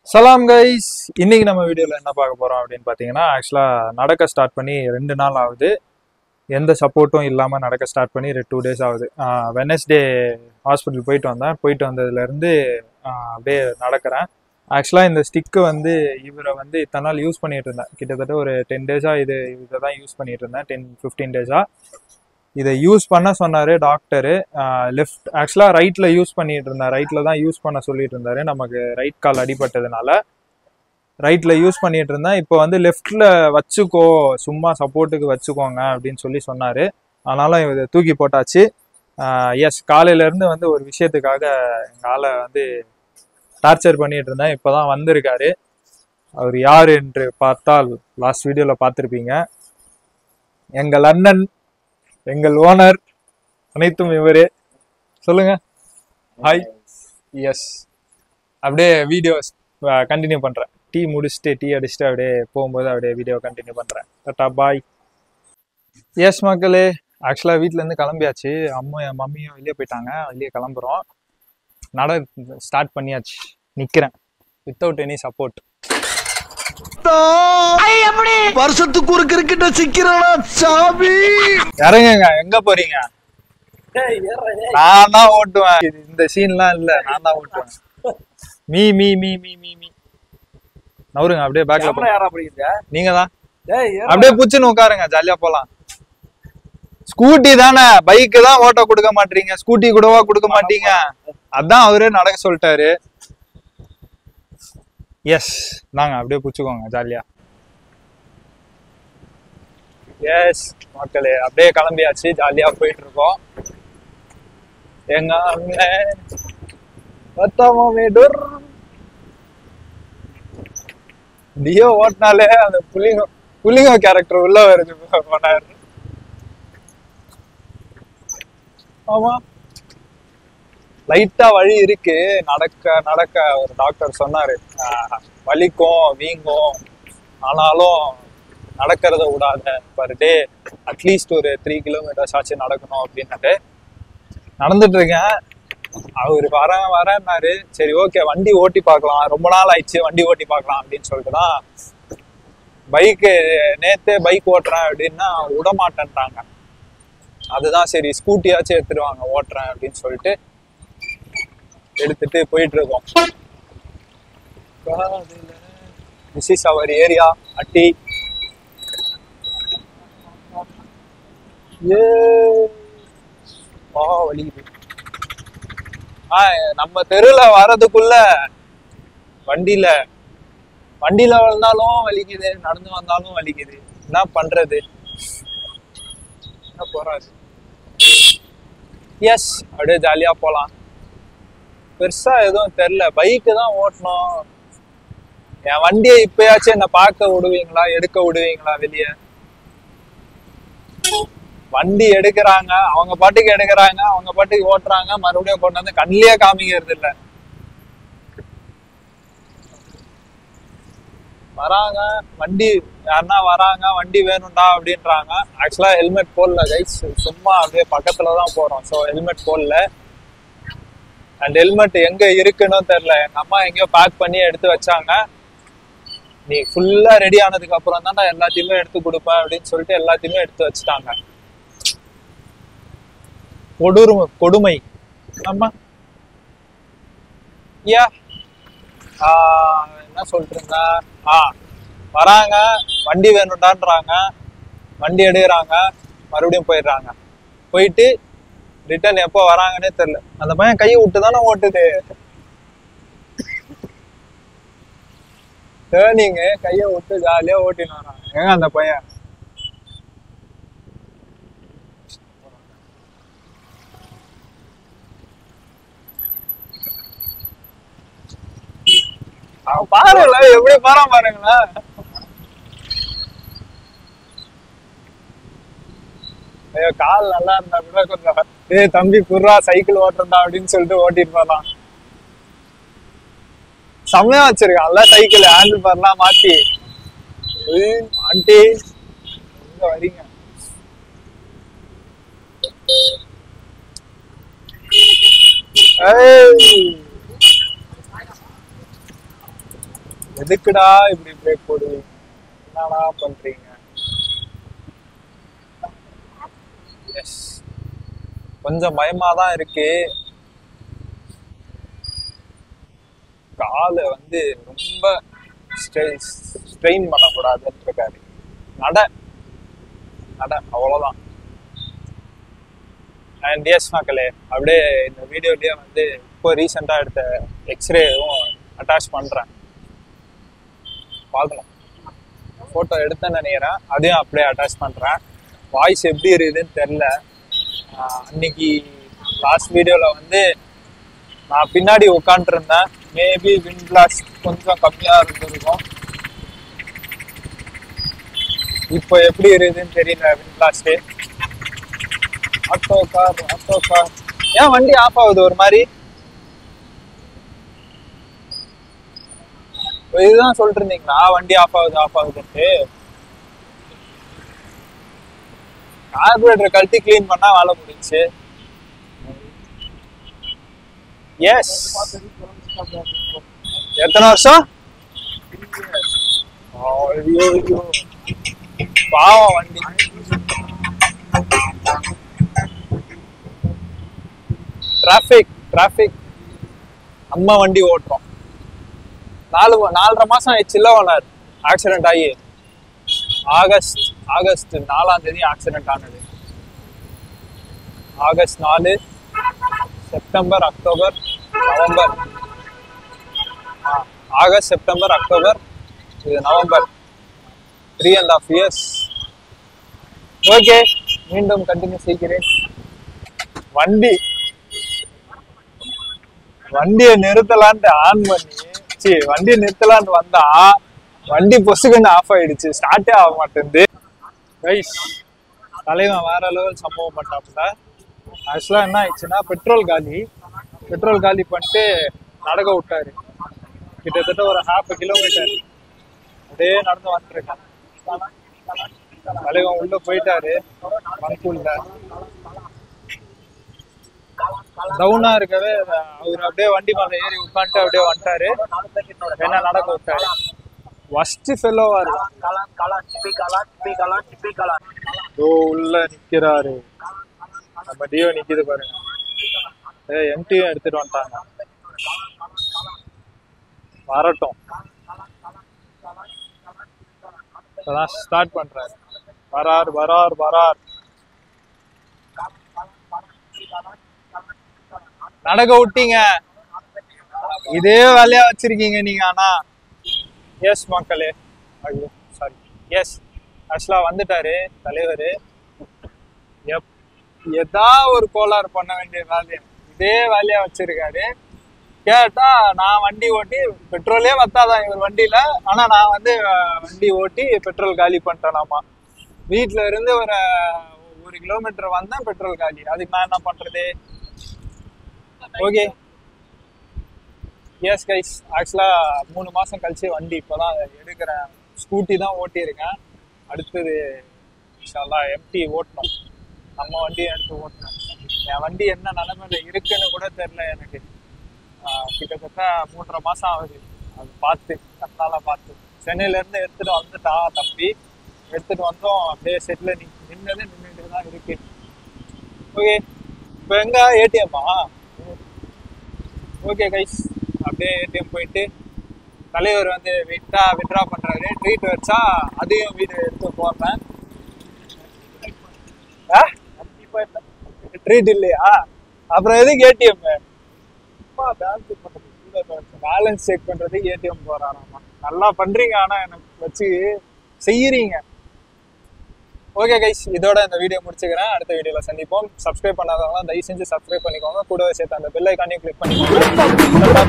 சலாம் கைஸ் இன்னைக்கு நம்ம வீடியோவில் என்ன பார்க்க போகிறோம் அப்படின்னு பார்த்தீங்கன்னா ஆக்சுவலாக நடக்க ஸ்டார்ட் பண்ணி ரெண்டு நாள் ஆகுது எந்த சப்போர்ட்டும் இல்லாமல் நடக்க ஸ்டார்ட் பண்ணி ரெண்டு டூ டேஸ் ஆகுது வெனஸ்டே ஹாஸ்பிட்டல் போயிட்டு வந்தேன் போயிட்டு வந்ததுலேருந்து அப்படியே நடக்கிறேன் ஆக்சுவலாக இந்த ஸ்டிக்கு வந்து இவரை வந்து இத்தனை நாள் யூஸ் பண்ணிட்டு இருந்தேன் கிட்டத்தட்ட ஒரு டென் டேஸாக இது இதை தான் யூஸ் பண்ணிட்டு இருந்தேன் டென் ஃபிஃப்டீன் டேஸாக இதை யூஸ் பண்ண சொன்னார் டாக்டரு லெஃப்ட் ஆக்சுவலாக ரைட்டில் யூஸ் பண்ணிட்டு இருந்தேன் ரைட்டில் தான் யூஸ் பண்ண சொல்லிட்டு இருந்தாரு நமக்கு ரைட் கால் அடிபட்டதுனால ரைட்டில் யூஸ் பண்ணிட்டு இருந்தேன் இப்போ வந்து லெஃப்டில் வச்சுக்கோ சும்மா சப்போர்ட்டுக்கு வச்சுக்கோங்க அப்படின்னு சொல்லி சொன்னார் அதனால இதை தூக்கி போட்டாச்சு எஸ் காலையிலேருந்து வந்து ஒரு விஷயத்துக்காக எங்கள் ஆளை வந்து டார்ச்சர் பண்ணிட்டு இருந்தேன் இப்போ தான் வந்திருக்காரு அவர் யார் என்று பார்த்தால் லாஸ்ட் வீடியோவில் பார்த்துருப்பீங்க எங்கள் அண்ணன் எங்கள் ஓனர் அனைத்தும் இவரே சொல்லுங்க ஹாய் எஸ் அப்படியே வீடியோ கண்டினியூ பண்றேன் டீ முடிச்சுட்டு டீ அடிச்சுட்டு அப்படியே போகும்போது அப்படியே வீடியோ கண்டினியூ பண்றேன் டாட்டா பாய் எஸ் மக்களே ஆக்சுவலாக வீட்டிலேருந்து கிளம்பியாச்சு அம்மா என் மம்மியும் வெளியே போயிட்டாங்க வெளியே கிளம்புறோம் நட ஸ்டார்ட் பண்ணியாச்சு நிற்கிறேன் வித்தவுட் எனி சப்போர்ட் வருஷத்துக்கு ஒரு கிரிக்கெட்ட சிக்கிறானா சாமி இறங்குங்க எங்க போறீங்க நான் தான் ஓட்டுவேன் இது- இந்த சீன்லாம் இல்ல நான் தான் ஓட்டுவேன் மீ மீ மீ மீ மீ மீ நவருங்க அப்படியே பேக்ல போங்க யாரா படிக்கிறீங்க நீங்க தான் டேய் ஏறா. அப்படியே புச்சுன்னு உட்காருங்க ஜாலியா போலாம் ஸ்கூட்டி தானே பைக்கு தான் ஓட்ட கொடுக்க மாட்டீங்க ஸ்கூட்டி கூடவா கொடுக்க மாட்டீங்க அதான் அவரே நடக்க சொல்லிட்டாரு எஸ் நாங்க அப்படியே புச்சுக்கோங்க ஜாலியா எஸ் மக்களே அப்படியே கிளம்பியாச்சு ஜாலியா போயிட்டு இருக்கோம் எங்க அண்ணன் பத்தாம டொர் டியோ ஓட்டினாலே அந்த புலிங்க புலிங்க கேரக்டர் உள்ள வருது போனாரு ஆமா லைட்டா வழி இருக்கு நடக்க நடக்க ஒரு டாக்டர் சொன்னாரு ஆஹ், வலிக்கும் வீங்கும் ஆனாலும் நடக்கிறத விடாத பர் டே அட்லீஸ்ட் ஒரு த்ரீ கிலோமீட்டர்ஸ் ஆச்சு நடக்கணும் அப்படின்னாரு நடந்துட்டு இருக்கேன் அவர் வரேன் வரேன்னாரு சரி ஓகே வண்டி ஓட்டி பார்க்கலாம் ரொம்ப நாள் ஆயிடுச்சு வண்டி ஓட்டி பார்க்கலாம் அப்படின்னு சொல்லிட்டு தான் பைக்கு நேத்தே பைக் ஓட்டுறேன் அப்படின்னா விட மாட்டேன்ட்டாங்க அதுதான் சரி ஸ்கூட்டியாச்சும் எடுத்துருவாங்க ஓட்டுறேன் அப்படின்னு சொல்லிட்டு எடுத்துட்டு போயிட்டு இருக்கோம் திஸ் இஸ் அவர் ஏரியா அட்டி ஏ ஆ வலிக்குது ஆ நம்ம தெருல வர்றதுக்குள்ள வண்டியில வண்டியில வந்தாலும் வலிக்குது நடந்து வந்தாலும் வலிக்குது என்ன பண்றது என்ன போறாரு எஸ் அப்படியே ஜாலியா போலாம் பெருசா எதுவும் தெரியல பைக்கு தான் ஓட்டணும் என் வண்டியை இப்பயாச்சும் என்ன பார்க்க விடுவீங்களா எடுக்க விடுவீங்களா வெளியே வண்டி எடுக்கிறாங்க அவங்க பாட்டுக்கு எடுக்கிறாங்க அவங்க பாட்டுக்கு ஓட்டுறாங்க மறுபடியும் கொண்டு வந்து கண்ணிலேயே காமிக்கிறது இல்ல வராங்க வண்டி யாருன்னா வராங்க வண்டி வேணும்டா அப்படின்றாங்க ஆக்சுவலா ஹெல்மெட் போடல கைஸ் சும்மா அப்படியே பக்கத்துல தான் போறோம் ஸோ ஹெல்மெட் போடல அண்ட் ஹெல்மெட் எங்க இருக்குன்னு தெரியல எங்க அம்மா எங்கேயோ பேக் பண்ணி எடுத்து வச்சாங்க நீ ஃபுல்லா ரெடி ஆனதுக்கு அப்புறம் தான் நான் எல்லாத்தையுமே எடுத்து கொடுப்பேன் அப்படின்னு சொல்லிட்டு எல்லாத்தையுமே எடுத்து வச்சுட்டாங்க கொடூரும் கொடுமை ஆமா யா என்ன சொல்லிட்டு இருந்தா ஆ வராங்க வண்டி வேணும்டான்றாங்க வண்டி எடுக்கிறாங்க மறுபடியும் போயிடுறாங்க போயிட்டு ரிட்டர்ன் எப்போ வராங்கன்னே தெரியல அந்த பையன் கையை விட்டு தானே ஓட்டுது டேர்னிங் கையை விட்டு ஜாலியா ஓட்டின்னு வரான் ஏங்க அந்த பையன் அவன் பாருங்களேன் எப்படி போறான் பாருங்களேன் ஐயோ கால் நல்லா இருந்தா கூட கொஞ்சம் ஏய் தம்பி குர்ரா சைக்கிள் ஓட்டுறா அப்படின்னு சொல்லிட்டு ஓட்டிட்டு போறான் செம்மையா வச்சிருக்கான்ல சைக்கிள் ஹேண்டில் பார்லாம் மாத்தி ஏய், ஆண்டி எங்க வரீங்க ஏய் எதுக்குடா இப்படி பிரேக் போடுவீங்க என்னடா பண்றீங்க எஸ் கொஞ்சம் பயமா தான் இருக்கு காலை வந்து ரொம்ப ஸ்ட்ரெயின் பண்ணக்கூடாதுன்னு இருக்காரு நட நட அவ்வளவுதான் அண்ட் எஸ் மக்களே அப்படியே இந்த வீடியோலயே வந்து இப்போ ரீசெண்டாக எடுத்த எக்ஸ்ரேவும் அட்டாச் பண்றேன் பார்க்கலாம் ஃபோட்டோ எடுத்தேன்னு நினைக்கிறேன் அதையும் அப்படியே அட்டாச் பண்றேன் வாய்ஸ் எப்படி இருக்குதுன்னு தெரில அன்னைக்கு லாஸ்ட் வீடியோவில் வந்து நான் பின்னாடி உட்காந்துருந்தேன் மேபி விண்ட் பிளாஸ்ட் கொஞ்சம் கம்மியாக இருந்திருக்கும் இப்போ எப்படி இருக்குதுன்னு தெரியல wind blast auto car auto car ஏன் வண்டி ஆஃப் ஆகுது ஒரு மாதிரி இதுதான் சொல்லிட்டு இருந்தீங்களா வண்டி ஆஃப் ஆகுது ஆஃப் ஆகுதுன்ட்டு கார்பரேட்டர் கழட்டி க்ளீன் பண்ணா வேலை முடிஞ்சுச்சு எஸ் எத்தனை வருஷம் ஐயோ, ஐயோ. பாவம் வண்டி டிராஃபிக் டிராஃபிக் அம்மா வண்டி ஓட்டுறோம் நாலு நாலரை மாசம் ஆயிடுச்சுல்ல ஓனர் ஆக்சிடென்ட் ஆகி ஆகஸ்ட் ஆகஸ்ட் நாலாம் தேதி ஆக்சிடென்ட் ஆனது ஆகஸ்ட் நாலு செப்டம்பர் அக்டோபர் நவம்பர் ஆ, ஆகஸ்ட் செப்டம்பர் அக்டோபர் இது November three and half years okay மீண்டும் கண்டினியூ செய்கிறேன் வண்டி வண்டியை நிறுத்தலான்ட்டு ஆன் பண்ணி சி வண்டியை நிறுத்தலான்ட்டு வந்தா வண்டி பொசுக்குன்னு ஆஃப் ஆயிடுச்சு ஸ்டார்ட்டே ஆக மாட்டேங்குது கைஸ் தலைவன் வேற லெவல் சம்பவம் பண்ணாப்புல ஆக்சுவலா என்ன ஆயிடுச்சுன்னா பெட்ரோல் காலி பெட்ரோல் காலி பண்ணிட்டு நடக்க விட்டாரு கிட்டத்தட்ட ஒரு ஹாஃப் கிலோமீட்டர் அப்படியே நடந்து வந்துருக்கேன் தலைவன் உள்ள போயிட்டாரு மண்புல்ல டவுனா இருக்கவே அவர் அப்படியே வண்டி மேல ஏறி உட்காந்துட்டு அப்படியே வந்துட்டாரு என்ன நடக்க விட்டாரு ஃபர்ஸ்ட் ஃபெல்லோவா இருக்கும் ஓ உள்ள நிக்கிறாரு நம்ம டியோ நிக்குது பாருங்க ஏ எம்டியும் எடுத்துட்டு வந்துட்டாங்க வரட்டும் இப்பதான் ஸ்டார்ட் பண்றாரு வரார் வரார் வரார் நடக்க விட்டீங்க இதே வேலையா வச்சிருக்கீங்க நீங்க ஆனா எஸ் மக்களே ஐயோ சாரி எஸ் ஆக்சுவலா வந்துட்டாரு தலைவர் எப் எதா ஒரு கோளாறு பண்ண வேண்டிய வேலையை இதே வேலையா வச்சிருக்காரு கேட்டா நான் வண்டி ஓட்டி பெட்ரோலே வத்தாதான் இவர் வண்டியில ஆனா நான் வந்து அஹ், வண்டி ஓட்டி பெட்ரோல் காலி பண்ணிட்டேனாமா வீட்ல இருந்து ஒரு ஒரு கிலோமீட்டர் வந்தேன் பெட்ரோல் காலி அதுக்கு நான் என்ன பண்றது ஓகே எஸ் கைஸ் ஆக்சுவலா மூணு மாசம் கழிச்சு வண்டி இப்போதான் எடுக்கிறேன் ஸ்கூட்டி தான் ஓட்டியிருக்கேன் அடுத்தது இன்ஷால்லா எம்டி ஓட்டணும் நம்ம வண்டியை எடுத்து ஓட்டணும் என் வண்டி என்ன நிலைமையில இருக்குன்னு கூட தெரியல எனக்கு ஆஹ் கிட்டத்தட்ட மூன்றரை மாசம் ஆகுது அது பார்த்து கண்ணால பார்த்து சென்னையில இருந்து எடுத்துட்டு வந்துட்டா தம்பி எடுத்துட்டு வந்தோம் அப்படியே செட்ல நி நின்னது நின்றுட்டு தான் இருக்கு ஓகே இப்போ எங்க ஏடிஎம்மா ஓகே கைஸ் அப்படியே ஏடிஎம் போயிட்டு தலைவர் வந்து விட்டா விட்ரா பண்றாரு ட்ரீட் வச்சா அதையும் வீடு எடுத்து போடுறேன் ட்ரீட் இல்லையா அப்புறம் எதுக்கு ஏடிஎம் பேலன்ஸ் செக் பண்றதுக்கு ஏடிஎம் போறாராமா நல்லா பண்றீங்க ஆனா எனக்கு வச்சு செய்யறீங்க ஓகே கைஸ் இதோட இந்த வீடியோ முடிச்சுக்கிறேன் அடுத்த வீடியோல சந்திப்போம் சப்ஸ்கிரைப் பண்ணாதவங்க தயவு செஞ்சு சப்ஸ்கிரைப் பண்ணிக்கோங்க கூடவே சேர்த்து அந்த பெல் ஐக்கானையும் கிளிக் பண்ணிக்கோங்க